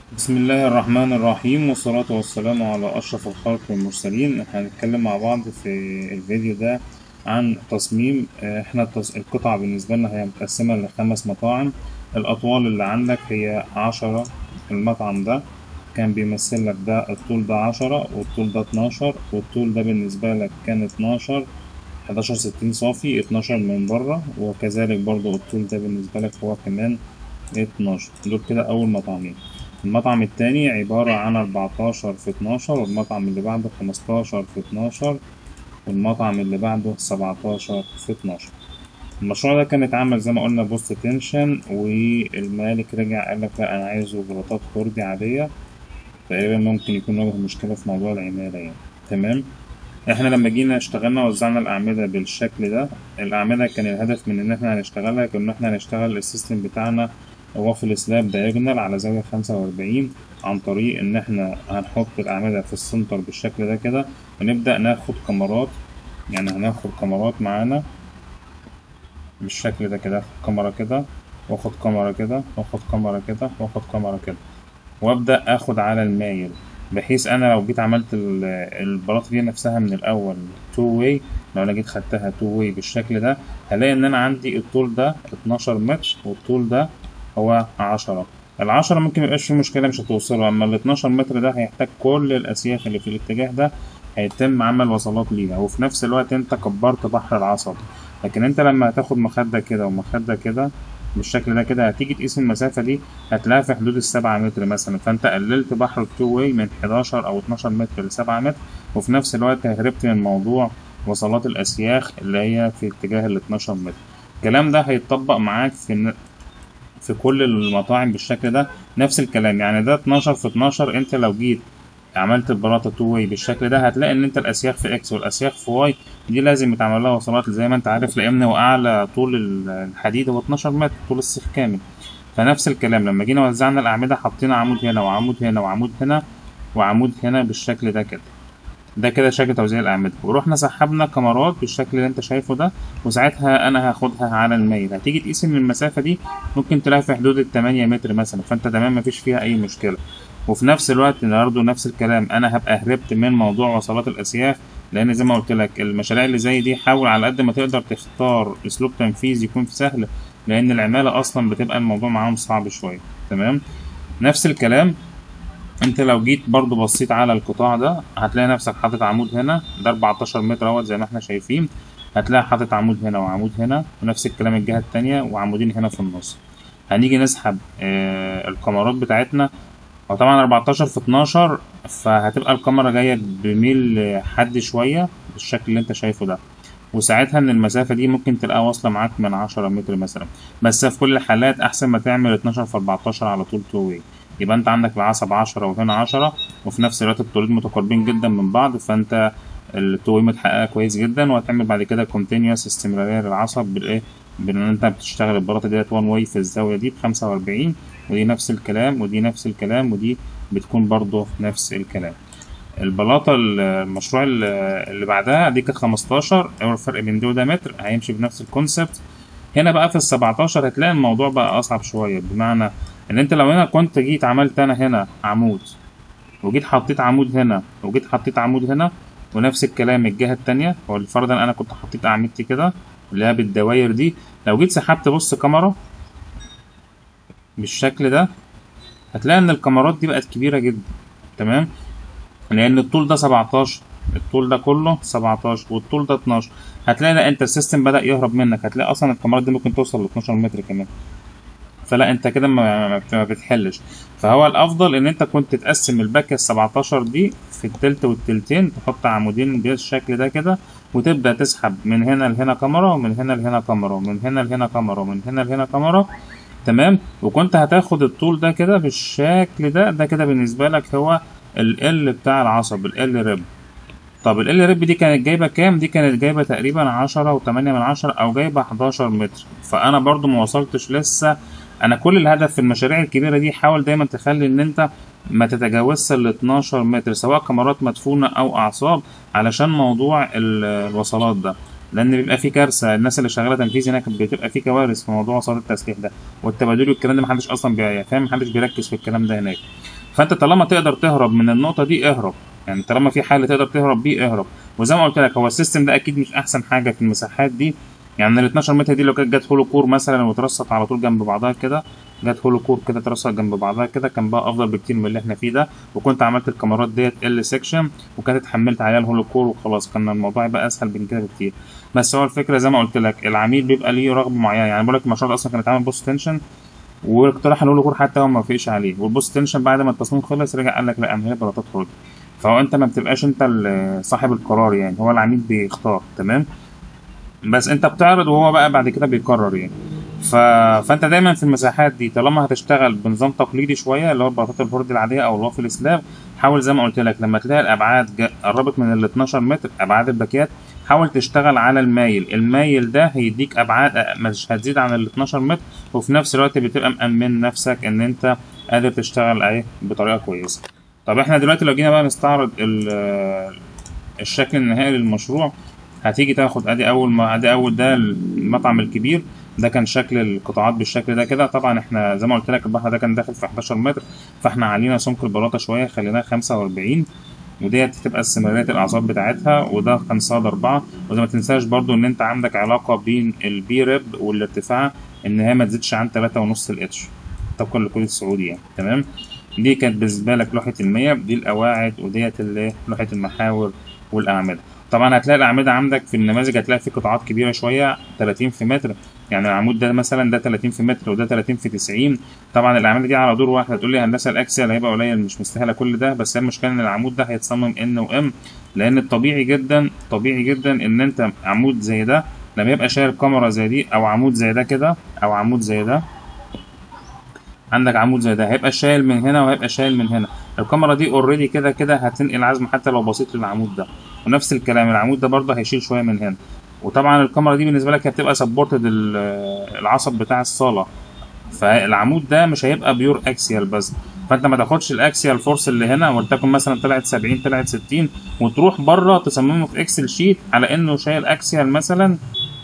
بسم الله الرحمن الرحيم والصلاة والسلام على أشرف الخلق والمرسلين احنا هنتكلم مع بعض في الفيديو ده عن تصميم اه، احنا التص- القطعة بالنسبة لنا هي متقسمة لخمس مطاعم الأطوال اللي عندك هي عشرة المطعم ده كان بيمثل لك ده الطول ده عشرة والطول ده اتناشر والطول ده بالنسبة لك كان اتناشر حداشر ستين صافي اتناشر من بره وكذلك برضو الطول ده بالنسبة لك هو كمان اتناشر دول كده أول مطعمين المطعم التاني عبارة عن أربعتاشر في اتناشر والمطعم اللي بعده خمستاشر في اتناشر والمطعم اللي بعده سبعتاشر في اتناشر المشروع ده كان اتعمل زي ما قلنا بوست تنشن والمالك رجع قال لك لا أنا عايزه بلاطات كوردي عادية تقريبا ممكن يكون واجه مشكلة في موضوع العمالة يعني تمام احنا لما جينا اشتغلنا وزعنا الأعمدة بالشكل ده الأعمدة كان الهدف من إن احنا هنشتغلها كان إن احنا هنشتغل السيستم بتاعنا وافل سلاب دايجونال على زاوية خمسة وأربعين عن طريق إن احنا هنحط الأعمدة في السنتر بالشكل ده كده ونبدأ ناخد كاميرات يعني هناخد كاميرات معانا بالشكل ده كده اخد كاميرا كده واخد كاميرا كده واخد كاميرا كده واخد كاميرا كده وابدا اخد على المايل بحيث انا لو جيت عملت ال- البلاطه دي نفسها من الاول تو واي لو انا جيت خدتها تو واي بالشكل ده هلاقي ان انا عندي الطول ده 12 متر والطول ده هو 10 العشرة ممكن ميبقاش فيه مشكلة مش هتوصله أما ال 12 متر ده هيحتاج كل الأسياخ اللي في الاتجاه ده هيتم عمل وصلات ليها وفي نفس الوقت أنت كبرت بحر العصب لكن أنت لما هتاخد مخدة كده ومخدة كده بالشكل ده كده هتيجي تقيس المسافة دي هتلاقيها في حدود السبعة متر مثلا فأنت قللت بحر التو واي من 11 أو 12 متر لسبعة متر وفي نفس الوقت هربت من موضوع وصلات الأسياخ اللي هي في اتجاه ال 12 متر الكلام ده هيتطبق معاك في في كل المطاعم بالشكل ده نفس الكلام يعني ده 12 في 12 انت لو جيت عملت البلاطه تو واي بالشكل ده هتلاقي ان انت الاسياخ في اكس والاسياخ في واي دي لازم يتعمل لها وصلات زي ما انت عارف لان واعلى طول الحديد هو 12 متر طول السيخ كامل فنفس الكلام لما جينا وزعنا الاعمده حطينا عمود هنا وعمود هنا وعمود هنا وعمود هنا بالشكل ده كده ده كده شكل توزيع الأعمدة ورحنا سحبنا كاميرات بالشكل اللي انت شايفه ده وساعتها انا هاخدها على الميل هتيجي تقيس ان المسافة دي ممكن تلاقيها في حدود التمانية متر مثلا فانت تمام مفيش فيها اي مشكلة وفي نفس الوقت برضه نفس الكلام انا هبقى هربت من موضوع وصلات الاسياخ لان زي ما قلت لك المشاريع اللي زي دي حاول على قد ما تقدر تختار اسلوب تنفيذ يكون سهل لان العمالة اصلا بتبقى الموضوع معاهم صعب شوية تمام نفس الكلام انت لو جيت برضو بصيت على القطاع ده هتلاقي نفسك حاطط عمود هنا ده 14 متر اهوت زي ما احنا شايفين هتلاقي حاطط عمود هنا وعمود هنا ونفس الكلام الجهة التانية وعمودين هنا في النص هنيجي نسحب آه الكاميرات بتاعتنا وطبعا 14 في 12 فهتبقى الكاميرا جاية بميل حد شوية بالشكل اللي انت شايفه ده وساعتها ان المسافة دي ممكن تلاقيها واصلة معاك من 10 متر مثلا بس في كل الحالات احسن ما تعمل 12 في 14 على طول تو واي يبقى انت عندك العصب عشرة وهنا عشرة وفي نفس الوقت الطولين متقاربين جدا من بعض فانت التوي متحققة كويس جدا وهتعمل بعد كده كونتينيوس استمرارية للعصب بالايه بان انت بتشتغل البلاطة ديت وان واي في الزاوية دي بخمسة وأربعين ودي نفس الكلام ودي نفس الكلام ودي بتكون برضه نفس الكلام البلاطة المشروع اللي بعدها دي كانت 15 هو الفرق بين دي وده متر هيمشي بنفس الكونسبت هنا بقى في ال 17 هتلاقي الموضوع بقى أصعب شوية بمعنى ان انت لو هنا كنت جيت عملت انا هنا عمود وجيت حطيت عمود هنا وجيت حطيت عمود هنا ونفس الكلام الجهة التانية هو فرضا انا كنت حطيت اعمدتي كده اللي هي بالدواير دي لو جيت سحبت بص كاميرا بالشكل ده هتلاقي ان الكاميرات دي بقت كبيرة جدا تمام لان الطول ده 17 الطول ده كله 17 والطول ده 12 هتلاقي لا انت السيستم بدأ يهرب منك هتلاقي اصلا الكاميرات دي ممكن توصل ل 12 متر كمان فلا انت كده ما, ما بتحلش فهو الافضل ان انت كنت تقسم الباكية ال 17 دي في التلت والتلتين تحط عمودين بالشكل ده كده وتبدا تسحب من هنا لهنا كاميرا ومن هنا لهنا كاميرا ومن هنا لهنا كاميرا ومن هنا لهنا كاميرا تمام وكنت هتاخد الطول ده كده بالشكل ده ده كده بالنسبه لك هو ال بتاع العصب ال ريب طب ال ريب دي كانت جايبه كام دي كانت جايبه تقريبا عشرة وتمانية من عشرة او جايبه 11 متر فانا برضو ما وصلتش لسه انا كل الهدف في المشاريع الكبيره دي حاول دايما تخلي ان انت ما تتجاوزش ال 12 متر سواء كاميرات مدفونه او اعصاب علشان موضوع الوصلات ده لان بيبقى في كارثه الناس اللي شغاله تنفيذ هناك بتبقى في كوارث في موضوع وصلات التسليح ده والتبادل والكلام ده محدش اصلا بي- فاهم محدش بيركز في الكلام ده هناك فانت طالما تقدر تهرب من النقطه دي اهرب يعني طالما في حل تقدر تهرب بيه اهرب وزي ما قلت لك هو السيستم ده اكيد مش احسن حاجه في المساحات دي يعني ال 12 متر دي لو كانت جت هولو كور مثلا وترصت على طول جنب بعضها كده جت هولو كور كده ترصت جنب بعضها كده كان بقى افضل بكتير من اللي احنا فيه ده وكنت عملت الكاميرات ديت ال سيكشن وكانت اتحملت عليها الهولو كور وخلاص كان الموضوع يبقى اسهل من كده بكتير بس هو الفكره زي ما قلت لك العميل بيبقى ليه رغبه معينه يعني بقول لك المشروع ده اصلا كان اتعمل بوست تنشن واقترح الهولو كور حتى هو ما وافقش عليه والبوست تنشن بعد ما التصميم خلص رجع قال لك لا انا هي بلاطات هولو فهو انت ما بتبقاش انت ال- صاحب القرار يعني هو العميل بيختار تمام بس انت بتعرض وهو بقى بعد كده بيقرر يعني ف... فانت دايما في المساحات دي طالما هتشتغل بنظام تقليدي شويه اللي هو البلاطات الفرد العاديه او الوافل سلاب حاول زي ما قلت لك لما تلاقي الابعاد جا- قربت من ال 12 متر ابعاد الباكيات حاول تشتغل على المايل المايل ده هيديك ابعاد أ- مش هتزيد عن ال 12 متر وفي نفس الوقت بتبقى مأمن نفسك ان انت قادر تشتغل ايه بطريقه كويسه طب احنا دلوقتي لو جينا بقى نستعرض ال- الشكل النهائي للمشروع هتيجي تاخد ادي اول ما ادي اول ده المطعم الكبير ده كان شكل القطاعات بالشكل ده كده طبعا احنا زي ما قلت لك البحر ده كان داخل في 11 متر فاحنا علينا سمك البلاطه شويه خليناها 45 وديت تبقى استمرارية الأعصاب بتاعتها وده كان صاد أربعة وزي ما تنساش برضو إن أنت عندك علاقة بين البي ريب والارتفاع إن هي ما تزيدش عن تلاتة ونص الاتش طبقا للكود السعودي يعني تمام دي كانت بالنسبة لك لوحة المية دي القواعد وديت اللي لوحة المحاور والأعمدة طبعا هتلاقي الأعمدة عندك في النماذج هتلاقي في قطاعات كبيرة شوية 30 في متر يعني العمود ده مثلا ده 30 في متر وده 30 في 90 طبعا الأعمدة دي على دور واحد هتقول لي هندسة الأكسيال هيبقى قليل مش مستاهلة كل ده بس هي المشكلة إن العمود ده هيتصمم ان وام لأن الطبيعي جدا طبيعي جدا إن أنت عمود زي ده لما يبقى شايل كاميرا زي دي أو عمود زي ده كده أو عمود زي ده عندك عمود زي ده هيبقى شايل من هنا وهيبقى شايل من هنا الكاميرا دي اوريدي كده كده هتنقل عزم حتى لو بسيط للعمود ده ونفس الكلام العمود ده برضه هيشيل شويه من هنا وطبعا الكاميرا دي بالنسبه لك هتبقى سبورتد العصب بتاع الصاله فالعمود ده مش هيبقى بيور اكسيال بس فانت ما تاخدش الاكسيال فورس اللي هنا ولتكن مثلا طلعت 70 طلعت 60 وتروح بره تصممه في اكسل شيت على انه شايل اكسيال مثلا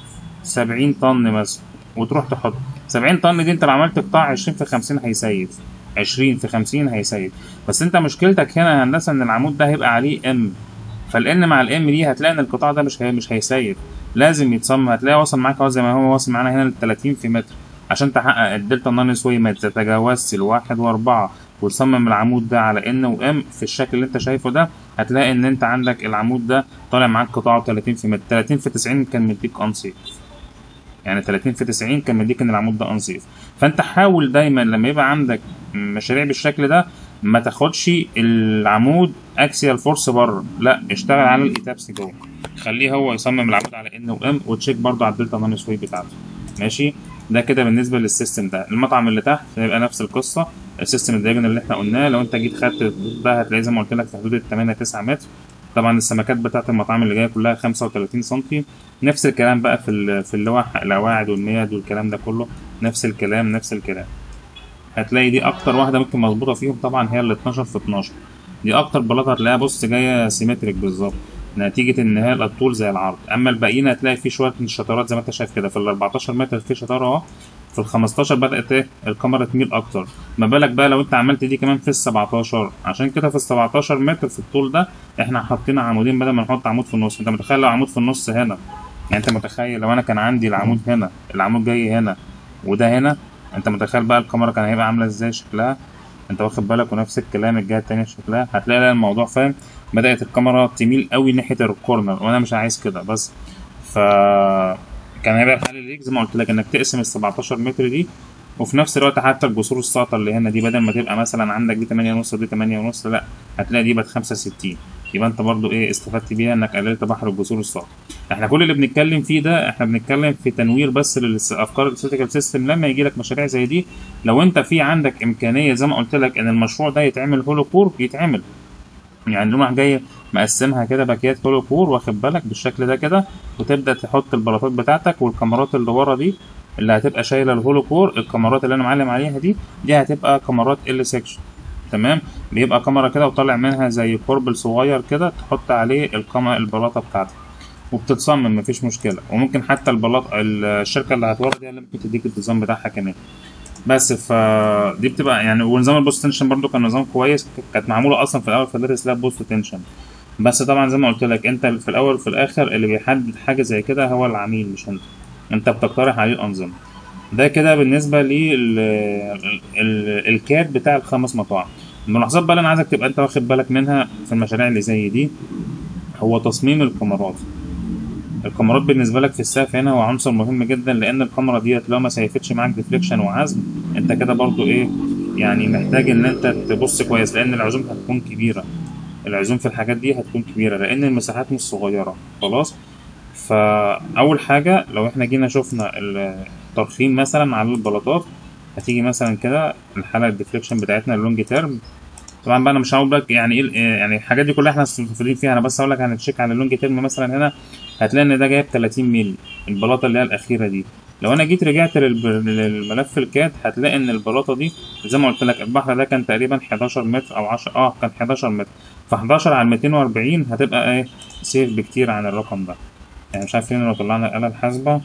70 طن مثلا وتروح تحط 70 طن دي انت لو عملت قطاع 20 في 50 هيسيف 20 في 50 هيسيف بس انت مشكلتك هنا يا هندسه ان العمود ده هيبقى عليه ام فالان مع الام دي هتلاقي ان القطاع ده مش هي مش هيسيف لازم يتصمم هتلاقيه واصل معاك اهو زي ما هو واصل معانا هنا ل 30 في متر عشان تحقق الدلتا نون سوي ما تتجاوزش الواحد واربعة وتصمم العمود ده على ان وام في الشكل اللي انت شايفه ده هتلاقي ان انت عندك العمود ده طالع معاك قطاعه 30 في متر 30 في 90 كان مديك انصيف يعني 30 في 90 كان مديك ان العمود ده انصيف فانت حاول دايما لما يبقى عندك مشاريع بالشكل ده ما تاخدش العمود اكسيال فورس بره لا اشتغل على الايتابس جوه خليه هو يصمم العمود على ان وام وتشيك برضه على الدلتا نون سوي بتاعته ماشي ده كده بالنسبه للسيستم ده المطعم اللي تحت هيبقى نفس القصه السيستم الدايجون اللي احنا قلناه لو انت جيت خدت الخطوط ده هتلاقيه زي ما قلت لك في حدود ال 8 9 متر طبعا السمكات بتاعت المطاعم اللي جايه كلها 35 سم نفس الكلام بقى في ال- في اللوح القواعد والمياد والكلام ده كله نفس الكلام نفس الكلام هتلاقي دي اكتر واحده ممكن مظبوطه فيهم طبعا هي ال 12 في 12 دي اكتر بلاطه هتلاقيها بص جايه سيمتريك بالظبط نتيجه ان هي الطول زي العرض اما الباقيين هتلاقي فيه شويه من الشطرات زي ما انت شايف كده في ال 14 متر في شطاره اهو في ال 15 بدات ايه الكاميرا تميل اكتر ما بالك بقى لو انت عملت دي كمان في ال 17 عشان كده في ال 17 متر في الطول ده احنا حاطين عمودين بدل ما نحط عمود في النص انت متخيل لو عمود في النص هنا يعني انت متخيل لو انا كان عندي العمود هنا العمود جاي هنا وده هنا انت متخيل بقى الكاميرا كان هيبقى عامله ازاي شكلها انت واخد بالك ونفس الكلام الجهه التانيه شكلها هتلاقي لا الموضوع فاهم بدات الكاميرا تميل قوي ناحيه الكورنر وانا مش عايز كده بس ف كان هيبقى الحل ليك زي ما قلت لك انك تقسم ال 17 متر دي وفي نفس الوقت حتى الجسور الساقطه اللي هنا دي بدل ما تبقى مثلا عندك دي 8 ونص ودي 8 ونص لا هتلاقي دي بقت 65 يبقى انت برضو ايه استفدت بيها انك قللت بحر الجسور الساقطه احنا كل اللي بنتكلم فيه ده احنا بنتكلم في تنوير بس للافكار الاستاتيكال سيستم لما يجي لك مشاريع زي دي لو انت في عندك امكانيه زي ما قلت لك ان المشروع ده يتعمل هولو كور يتعمل يعني نروح جاي مقسمها كده باكيات هولو كور واخد بالك بالشكل ده كده وتبدا تحط البلاطات بتاعتك والكاميرات اللي ورا دي اللي هتبقى شايله الهولو كور الكاميرات اللي انا معلم عليها دي دي هتبقى كاميرات ال سكشن تمام بيبقى كاميرا كده وطالع منها زي كوربل صغير كده تحط عليه الكاميرا البلاطه بتاعتك وبتتصمم مفيش مشكله وممكن حتى البلاط الشركه اللي هتورد هي اللي ممكن تديك الديزاين بتاعها كمان بس فدي بتبقى يعني ونظام البوست تنشن برضو كان نظام كويس كانت معموله اصلا في الاول فدرس لها بوست تنشن بس طبعا زي ما قلت لك انت في الاول وفي الاخر اللي بيحدد حاجه زي كده هو العميل مش انت انت بتقترح عليه الانظمه ده كده بالنسبه للكاد بتاع الخمس مطاعم الملاحظات بقى اللي انا عايزك تبقى انت واخد بالك منها في المشاريع اللي زي دي هو تصميم الكاميرات الكاميرات بالنسبه لك في السقف هنا هو عنصر مهم جدا لان الكاميرا ديت لو ما سيفتش معاك ديفليكشن وعزم انت كده برضو ايه يعني محتاج ان انت تبص كويس لان العزوم هتكون كبيره العزوم في الحاجات دي هتكون كبيره لان المساحات مش صغيره خلاص فاول حاجه لو احنا جينا شفنا الترخيم مثلا على البلاطات هتيجي مثلا كده الحاله الديفليكشن بتاعتنا اللونج تيرم طبعا بقى انا مش هقول لك يعني ايه يعني الحاجات دي كلها احنا مستفيدين فيها انا بس هقول لك هنتشيك على اللونج تيرم مثلا هنا هتلاقي ان ده جايب 30 مللي البلاطه اللي هي الاخيره دي لو انا جيت رجعت للملف الكاد هتلاقي ان البلاطه دي زي ما قلت لك البحر ده كان تقريبا 11 متر او 10 اه كان 11 متر ف 11 على 240 هتبقى ايه سيف بكتير عن الرقم ده يعني مش عارف فين لو طلعنا الآلة الحاسبة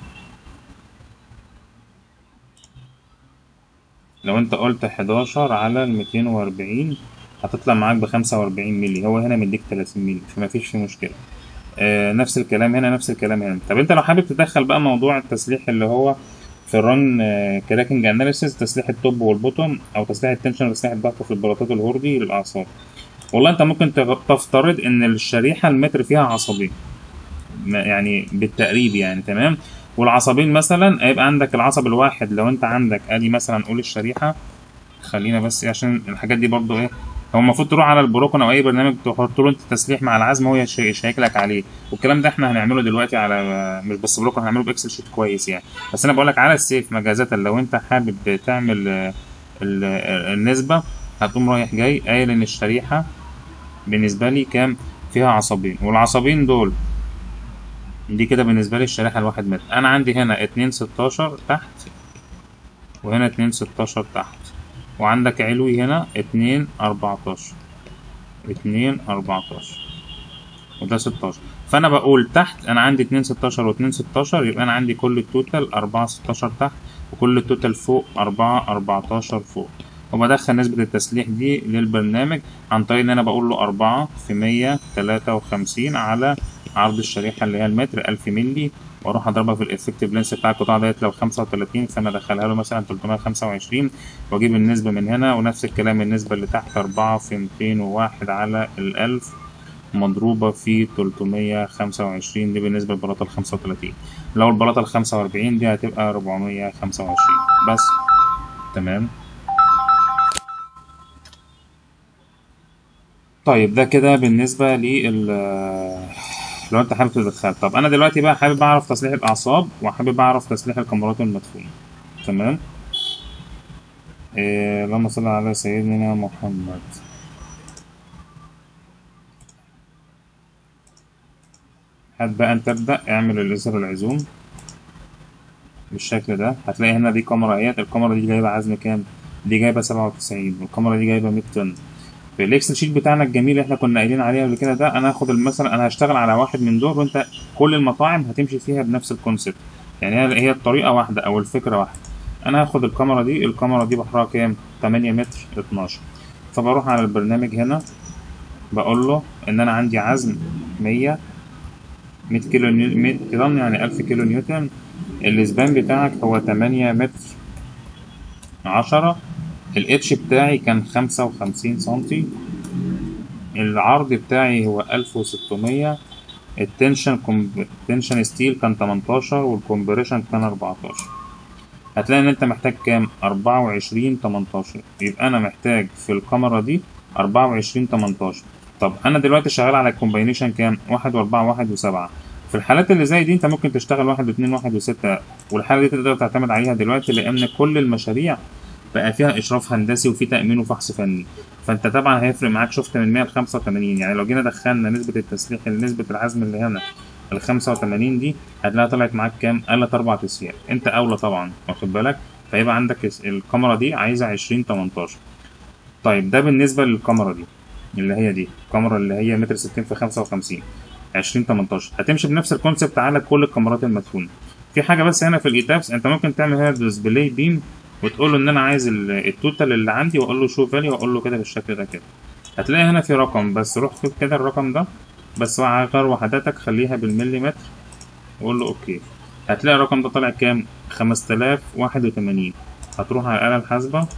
لو انت قلت 11 على ال 240 هتطلع معاك ب 45 مللي هو هنا مديك 30 مللي فما فيش فيه مشكله آه نفس الكلام هنا نفس الكلام هنا طب انت لو حابب تدخل بقى موضوع التسليح اللي هو في الرن آه كراكنج اناليسيس تسليح التوب والبوتوم او تسليح التنشن وتسليح الضغط في البلاطات الهوردي للاعصاب والله انت ممكن تفترض ان الشريحه المتر فيها عصبين يعني بالتقريب يعني تمام والعصبين مثلا هيبقى عندك العصب الواحد لو انت عندك ادي مثلا قول الشريحه خلينا بس عشان الحاجات دي برضو ايه هو المفروض تروح على البروكن او اي برنامج تحط له انت تسليح مع العزم هو يشيك لك عليه والكلام ده احنا هنعمله دلوقتي على مش بس بروكن هنعمله باكسل شيت كويس يعني بس انا بقول لك على السيف مجازة لو انت حابب تعمل النسبه هتقوم رايح جاي قايل ان الشريحه بالنسبه لي كام فيها عصبين والعصبين دول دي كده بالنسبة لي الشريحة الواحد متر أنا عندي هنا اتنين ستاشر تحت وهنا اتنين ستاشر تحت وعندك علوي هنا اتنين أربعتاشر اتنين أربعتاشر وده ستاشر فأنا بقول تحت أنا عندي اتنين ستاشر واتنين ستاشر يبقى أنا عندي كل التوتال أربعة ستاشر تحت وكل التوتال فوق أربعة أربعتاشر فوق وبدخل نسبة التسليح دي للبرنامج عن طريق إن أنا بقول له أربعة في مية تلاتة وخمسين على عرض الشريحة اللي هي المتر ألف ملي وأروح أضربها في الإفكتيف لينس بتاع القطاع ديت لو خمسة وتلاتين فأنا أدخلها له مثلا تلتمية خمسة وعشرين وأجيب النسبة من هنا ونفس الكلام النسبة اللي تحت أربعة في ميتين وواحد على الألف مضروبة في تلتمية خمسة وعشرين دي بالنسبة للبلاطة الخمسة وتلاتين لو البلاطة الخمسة وأربعين دي هتبقى ربعمية خمسة وعشرين بس تمام طيب ده كده بالنسبة لل لو انت حابب تدخل طب انا دلوقتي بقى حابب اعرف تصليح الاعصاب وحابب اعرف تصليح الكاميرات المدفونة تمام إيه اللهم صل على سيدنا محمد هات بقى انت ابدأ اعمل الازر العزوم بالشكل ده هتلاقي هنا دي كاميرا اهيت الكاميرا دي جايبة عزم كام دي جايبة سبعة وتسعين والكاميرا دي جايبة مية طن في الاكسل شيت بتاعنا الجميل اللي احنا كنا قايلين عليه قبل كده ده انا هاخد مثلا انا هشتغل على واحد من دول وانت كل المطاعم هتمشي فيها بنفس الكونسيبت يعني هي هي الطريقه واحده او الفكره واحده انا هاخد الكاميرا دي الكاميرا دي بحرها كام 8 متر 12 فبروح على البرنامج هنا بقول له ان انا عندي عزم 100 100 كيلو نيو... 100 جرام يعني 1000 كيلو نيوتن الاسبان بتاعك هو 8 متر 10 الاتش بتاعي كان خمسة وخمسين سنتي العرض بتاعي هو ألف وستمية التنشن كوم... التنشن ستيل كان تمنتاشر والكومبريشن كان أربعتاشر هتلاقي ان انت محتاج كام أربعة وعشرين تمنتاشر يبقى انا محتاج في الكاميرا دي أربعة وعشرين تمنتاشر طب انا دلوقتي شغال على الكومباينيشن كام واحد واربعة واحد وسبعة في الحالات اللي زي دي انت ممكن تشتغل واحد واتنين واحد وستة والحالة دي تقدر تعتمد عليها دلوقتي لان كل المشاريع بقى فيها اشراف هندسي وفي تامين وفحص فني فانت طبعا هيفرق معاك شفت من 100 ل 85 يعني لو جينا دخلنا نسبه التسليح لنسبه العزم اللي هنا ال 85 دي هتلاقيها طلعت معاك كام؟ قلت اربع تسياق انت اولى طبعا واخد بالك فيبقى عندك الكاميرا دي عايزه 20 18 طيب ده بالنسبه للكاميرا دي اللي هي دي الكاميرا اللي هي متر 60 في 55 20 18 هتمشي بنفس الكونسيبت على كل الكاميرات المدفونه في حاجه بس هنا في الايتابس انت ممكن تعمل هنا ديسبلاي بيم وتقول له ان انا عايز ال- التوتال اللي عندي واقول له شو فاليو واقول له كده بالشكل ده كده هتلاقي هنا في رقم بس روح شوف كده الرقم ده بس مع غير وحداتك خليها بالمليمتر وقول له اوكي هتلاقي الرقم ده طالع كام 5081 هتروح على الآلة الحاسبة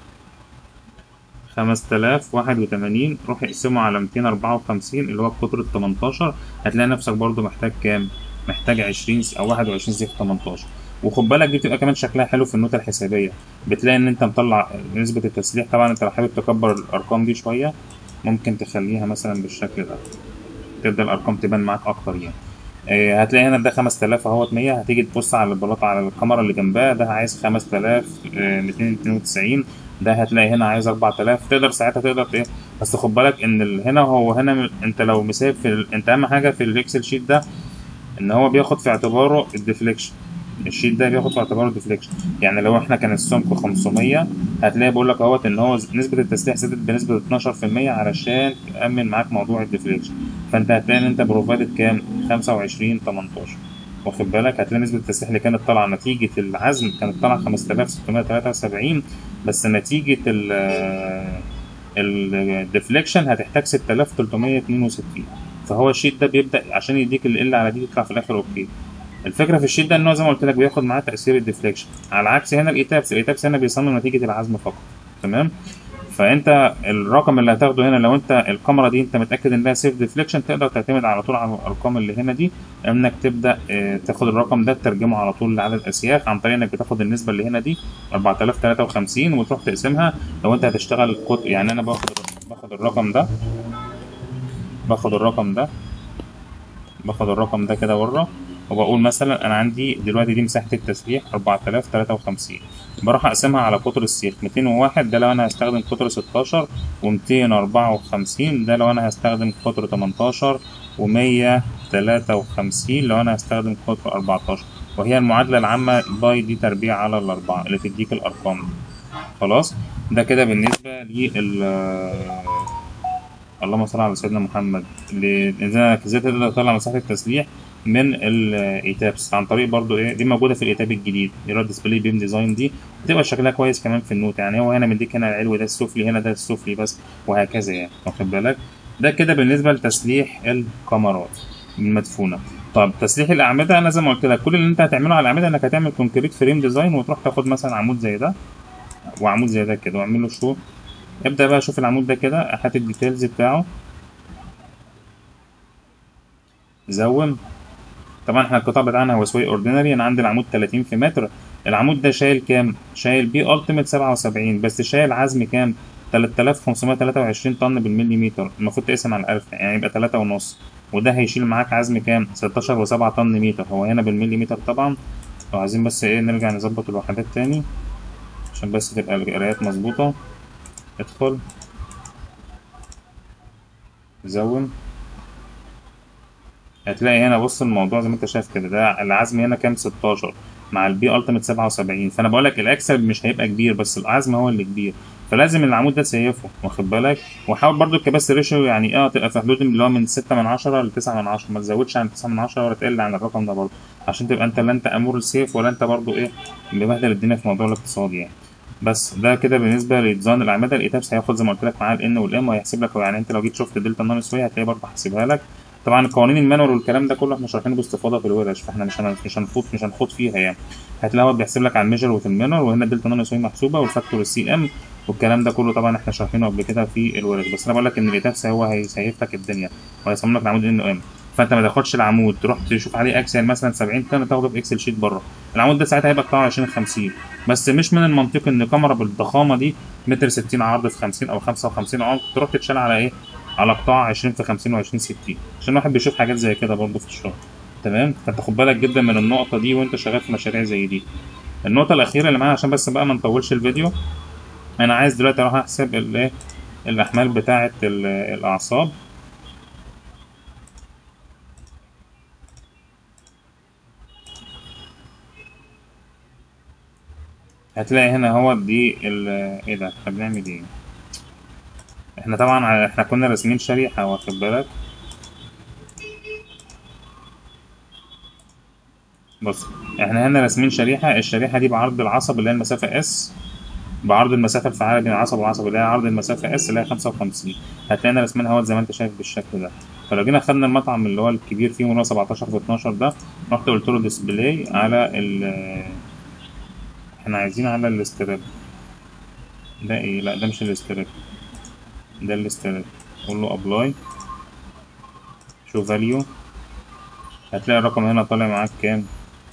5081 روح اقسمه على 254 اللي هو القطر ال 18 هتلاقي نفسك برضو محتاج كام محتاج 20 او 21 زي 18 وخد بالك دي بتبقى كمان شكلها حلو في النوتة الحسابية بتلاقي ان انت مطلع نسبة التسليح طبعا انت لو حابب تكبر الارقام دي شوية ممكن تخليها مثلا بالشكل ده تبدأ الارقام تبان معاك اكتر يعني آه، هتلاقي هنا ده 5000 اهوت 100 هتيجي تبص على البلاطة على الكاميرا اللي جنبها ده عايز 5292 ده هتلاقي هنا عايز 4000 تقدر ساعتها تقدر ايه بس خد بالك ان ال- هنا هو هنا م- انت لو مساب في ال... انت اهم حاجه في الاكسل شيت ده ان هو بياخد في اعتباره الديفليكشن الشيت ده بياخد في اعتباره الديفليكشن يعني لو احنا كان السمك 500 هتلاقي بقول لك اهوت ان هو ز- نسبه التسليح زادت بنسبه 12% علشان تامن معاك موضوع الديفليكشن فانت هتلاقي ان انت بروفايدد كام 25 18 واخد بالك هتلاقي نسبة التسليح اللي كانت طالعة نتيجة العزم كانت طالعة 5673 بس نتيجة ال الديفليكشن هتحتاج 6362 فهو الشيت ده بيبدأ عشان يديك ال L على دي تطلع في الآخر أوكي الفكرة في الشيت ده إن هو زي ما قلت لك بياخد معاه تأثير الديفليكشن على عكس هنا الإيتابس الإيتابس هنا بيصمم نتيجة العزم فقط تمام فانت الرقم اللي هتاخده هنا لو انت الكاميرا دي انت متاكد انها سيف ديفليكشن تقدر تعتمد على طول على الارقام اللي هنا دي انك تبدا اه، تاخد الرقم ده تترجمه على طول لعدد اسياخ عن طريق انك بتاخد النسبه اللي هنا دي 4053 وتروح تقسمها لو انت هتشتغل قط يعني انا باخد باخد الرقم ده باخد الرقم ده باخد الرقم ده كده بره وبقول مثلا انا عندي دلوقتي دي مساحه التسليح 4053 بروح اقسمها على قطر السيخ 201 ده لو انا هستخدم قطر 16 و254 ده لو انا هستخدم قطر 18 و153 لو انا هستخدم قطر 14 وهي المعادله العامه باي دي تربيع على الاربعه اللي تديك الارقام دي خلاص ده كده بالنسبه لل اللهم صل على سيدنا محمد ل- إنك ازاي تقدر تطلع مساحه التسليح من الايتابس عن طريق برضو ايه دي موجوده في الايتاب الجديد اللي هو ديسبلاي بيم ديزاين دي بتبقى شكلها كويس كمان في النوت يعني هو هنا مديك هنا العلوي ده السفلي هنا ده السفلي بس وهكذا يعني واخد بالك ده كده بالنسبه لتسليح الكاميرات المدفونه طب تسليح الاعمده انا زي ما قلت لك كل اللي انت هتعمله على الاعمده انك هتعمل كونكريت فريم ديزاين وتروح تاخد مثلا عمود زي ده وعمود زي ده كده واعمل له شو ابدا بقى شوف العمود ده كده هات الديتيلز بتاعه زوم طبعا احنا القطاع بتاعنا هو سوي اوردينري انا عندي العمود 30 في متر العمود ده شايل كام شايل بي التيميت 77 بس شايل عزم كام 3523 طن بالمليمتر المفروض تقسم على 1000 يعني يبقى 3 ونص وده هيشيل معاك عزم كام 16 و7 طن متر هو هنا بالمليمتر طبعا لو عايزين بس ايه نرجع نظبط الوحدات تاني عشان بس تبقى القرايات مظبوطة ادخل زوم هتلاقي هنا بص الموضوع زي ما انت شايف كده ده العزم هنا كام 16 مع البي التيميت 77 فانا بقول لك الاكسل مش هيبقى كبير بس العزم هو اللي كبير فلازم العمود ده تسيفه واخد بالك وحاول برضو الكباس ريشيو يعني اه تبقى في حدود اللي هو من 6 من 10 ل 9 من 10 ما تزودش عن 9 من 10 ولا تقل عن الرقم ده برضو عشان تبقى انت لا انت امور السيف ولا انت برضو ايه مبهدل الدنيا في موضوع الاقتصاد يعني بس ده كده بالنسبه لديزاين الاعمده الايتابس هياخد زي ما قلت لك معاه الان والام وهيحسب لك يعني انت لو جيت شفت دلتا نون سوي هتلاقيه برضه حاسبها لك طبعا قوانين المانوال والكلام ده كله احنا شارحينه باستفاضه في الورش فاحنا مش هن- مش هنخوض مش هنخوض فيها يعني هتلاقي هو بيحسب لك على الميجر وفي المانوال وهنا دلتا نون سوي محسوبه والفاكتور السي ام والكلام ده كله طبعا احنا شارحينه قبل كده في الورش بس انا بقول لك ان الايتابس هو هيسيف لك الدنيا وهيصمم لك العمود ان ام فانت ما تاخدش العمود تروح تشوف عليه اكسل مثلا 70 طن تاخده في اكسل شيت بره العمود ده ساعتها هيبقى قطاع 20 50 بس مش من المنطقي ان كاميرا بالضخامه دي متر 60 عرض في 50 او 55 عمق تروح تتشال على ايه على قطاع 20 في 50 و20 60 عشان الواحد بيشوف حاجات زي كده برضه في الشغل تمام فانت خد بالك جدا من النقطه دي وانت شغال في مشاريع زي دي النقطه الاخيره اللي معايا عشان بس بقى ما نطولش الفيديو انا عايز دلوقتي اروح احسب الايه الاحمال بتاعه ال- الاعصاب هتلاقي هنا هو دي ال ايه ده احنا بنعمل ايه احنا طبعا ع- احنا كنا راسمين شريحة واخد بالك بص احنا هنا راسمين شريحه الشريحه دي بعرض العصب اللي هي المسافه اس بعرض المسافه الفعاله بين العصب والعصب اللي هي عرض المسافه اس اللي هي 55 هتلاقينا راسمينها اهوت زي ما انت شايف بالشكل ده فلو جينا خدنا المطعم اللي هو الكبير فيهم اللي هو 17 في 12 ده رحت قلت له ديسبلاي على ال احنا عايزين على الاستراب ده ايه لا ده مش الاستراب ده الاستراب قول له ابلاي شو فاليو هتلاقي الرقم هنا طالع معاك كام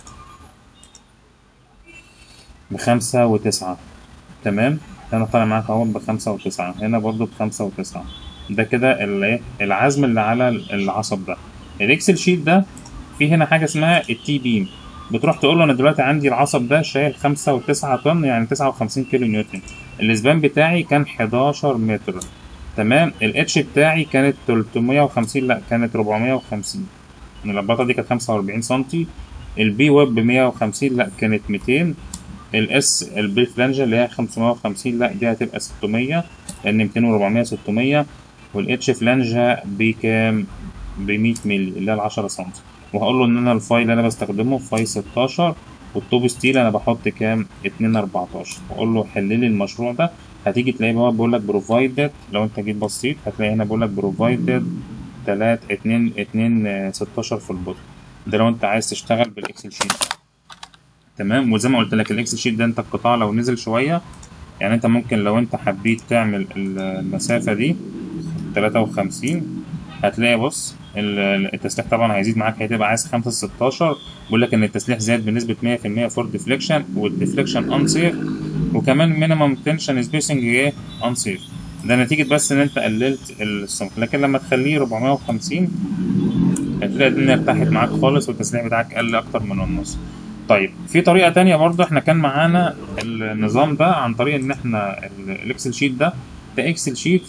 بخمسة وتسعة تمام هنا طالع معاك اهو بخمسة وتسعة هنا برضو بخمسة وتسعة ده كده الايه العزم اللي على العصب ده الاكسل شيت ده في هنا حاجة اسمها التي بيم بتروح تقول له انا دلوقتي عندي العصب ده شايل خمسة وتسعة طن يعني تسعة وخمسين كيلو نيوتن الاسبان بتاعي كان حداشر متر تمام الاتش بتاعي كانت تلتمية وخمسين لا كانت ربعمية وخمسين البلاطة دي كانت خمسة وأربعين سنتي البي ويب بمية وخمسين لا كانت ميتين الاس البي فلانجة اللي هي خمسمية وخمسين لا دي هتبقى ستمية لأن ميتين وربعمية ستمية والاتش فلانجة بكام بمية مللي اللي هي العشرة سنتي وهقول له إن أنا الفايل اللي أنا بستخدمه فايل ستاشر والتوب ستيل أنا بحط كام اتنين أربعتاشر وأقول له حللي المشروع ده هتيجي تلاقيه هو بيقول لك بروفايدد لو أنت جيت بصيت هتلاقي هنا بيقول لك بروفايدد تلات اتنين اتنين ستاشر في البوتن ده لو انت عايز تشتغل بالاكسل شيت تمام وزي ما قلت لك الاكسل شيت ده انت القطاع لو نزل شويه يعني انت ممكن لو انت حبيت تعمل المسافه دي تلاتة وخمسين هتلاقي بص التسليح طبعا هيزيد معاك هتبقى عايز خمسة ستاشر بيقول لك ان التسليح زاد بنسبة مية في المية فور ديفليكشن والديفليكشن انسيف وكمان مينيمم تنشن سبيسنج ايه انسيف ده نتيجة بس إن أنت قللت السمك لكن لما تخليه 450 هتلاقي الدنيا ارتاحت معاك خالص والتسليح بتاعك قل أكتر من النص. طيب في طريقة تانية برضه إحنا كان معانا النظام ده عن طريق إن إحنا الإكسل شيت ده ده إكسل شيت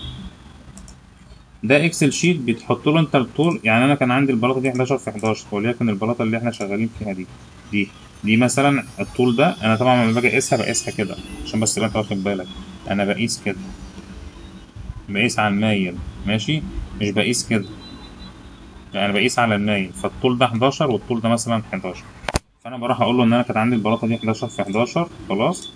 ده اكسل شيت بتحط له انت الطول يعني انا كان عندي البلاطه دي 11 في 11 وليكن البلاطه اللي احنا شغالين فيها دي دي دي مثلا الطول ده انا طبعا لما باجي اقيسها بقيسها كده عشان بس تبقى انت واخد بالك انا بقيس كده بقيس على المايل ماشي مش بقيس كده يعني بقيس على المايل فالطول ده 11 والطول ده مثلا 11 فانا بروح اقول له ان انا كانت عندي البلاطه دي 11 في 11 خلاص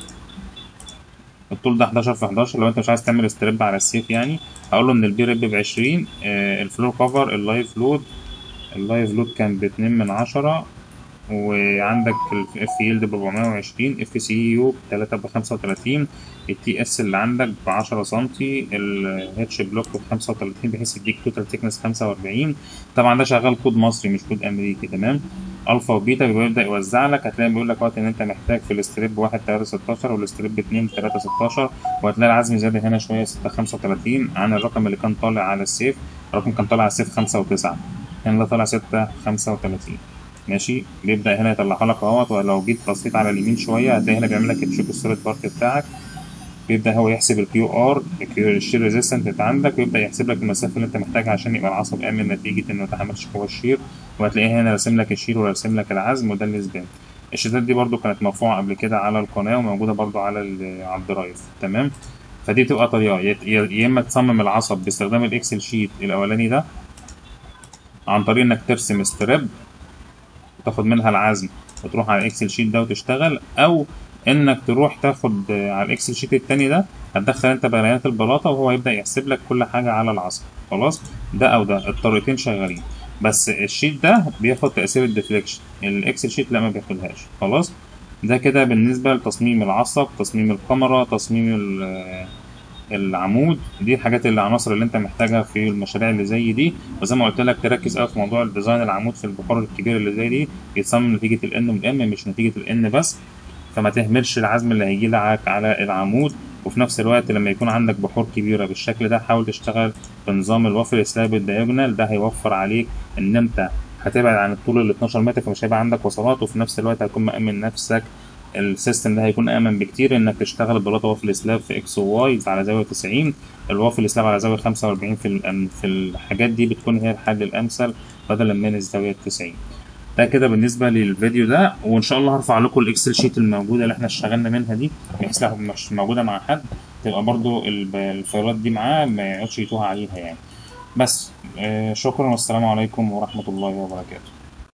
الطول ده 11 في 11 لو انت مش عايز تعمل ستريب على السيف يعني هقول له ان البي ريب ب 20 آه الفلور كفر اللايف لود اللايف لود كان ب 2 من 10 وعندك الاف يلد ب 420 اف سي يو ب 3 ب 35 التي اس اللي عندك ب 10 سم الهيتش بلوك ب 35 بحيث يديك توتال تكنس 45 طبعا ده شغال كود مصري مش كود امريكي تمام الفا وبيتا بيبدا يوزع لك هتلاقي بيقول لك وقت ان انت محتاج في الاستريب 1 3 16 والاستريب 2 3 16 وهتلاقي العزم زاد هنا شويه 6 35 عن الرقم اللي كان طالع على السيف الرقم كان طالع على السيف 5 و9 هنا ده طالع 6 35 ماشي بيبدا هنا يطلعها لك اهوت ولو جيت بصيت على اليمين شويه هتلاقي هنا بيعمل لك تشيك السوليد بارت بتاعك بيبدا هو يحسب الكيو ار الشير ريزيستنت اللي عندك ويبدا يحسب لك المسافه اللي انت محتاجها عشان يبقى العصب امن نتيجه انه ما يتحملش قوى الشير وهتلاقيه هنا راسم لك الشير وراسم لك العزم وده الاسبان الشتات دي برضو كانت مرفوعه قبل كده على القناه وموجوده برضو على على الدرايف تمام فدي بتبقى طريقه يا اما تصمم العصب باستخدام الاكسل شيت الاولاني ده عن طريق انك ترسم ستريب تاخد منها العزم وتروح على الاكسل شيت ده وتشتغل او انك تروح تاخد على الاكسل شيت التاني ده هتدخل انت بيانات البلاطه وهو يبدا يحسب لك كل حاجه على العصب خلاص ده او ده الطريقتين شغالين بس الشيت ده بياخد تاثير الديفليكشن الاكسل شيت لا ما بياخدهاش خلاص ده كده بالنسبه لتصميم العصب تصميم الكاميرا تصميم العمود دي الحاجات العناصر اللي انت محتاجها في المشاريع اللي زي دي وزي ما قلت لك تركز قوي في موضوع الديزاين العمود في البحور الكبيره اللي زي دي يتصمم نتيجه الان والام مش نتيجه الان بس فما تهملش العزم اللي هيجي لك على العمود وفي نفس الوقت لما يكون عندك بحور كبيره بالشكل ده حاول تشتغل بنظام الوافل سلاب الدايجونال ده هيوفر عليك ان انت هتبعد عن الطول ال 12 متر فمش هيبقى عندك وصلات وفي نفس الوقت هتكون مأمن نفسك السيستم ده هيكون امن بكتير انك تشتغل بلاطه وافل سلاب في اكس وواي على زاويه 90 الوافل سلاب على زاويه 45 في في الحاجات دي بتكون هي الحل الامثل بدلا من الزاويه 90 ده كده بالنسبه للفيديو ده وان شاء الله هرفع لكم الاكسل شيت الموجوده اللي احنا اشتغلنا منها دي بحيث لو مش موجوده مع حد تبقى برضو الفايلات دي معاه ما يقعدش يتوه عليها يعني بس آه شكرا والسلام عليكم ورحمه الله وبركاته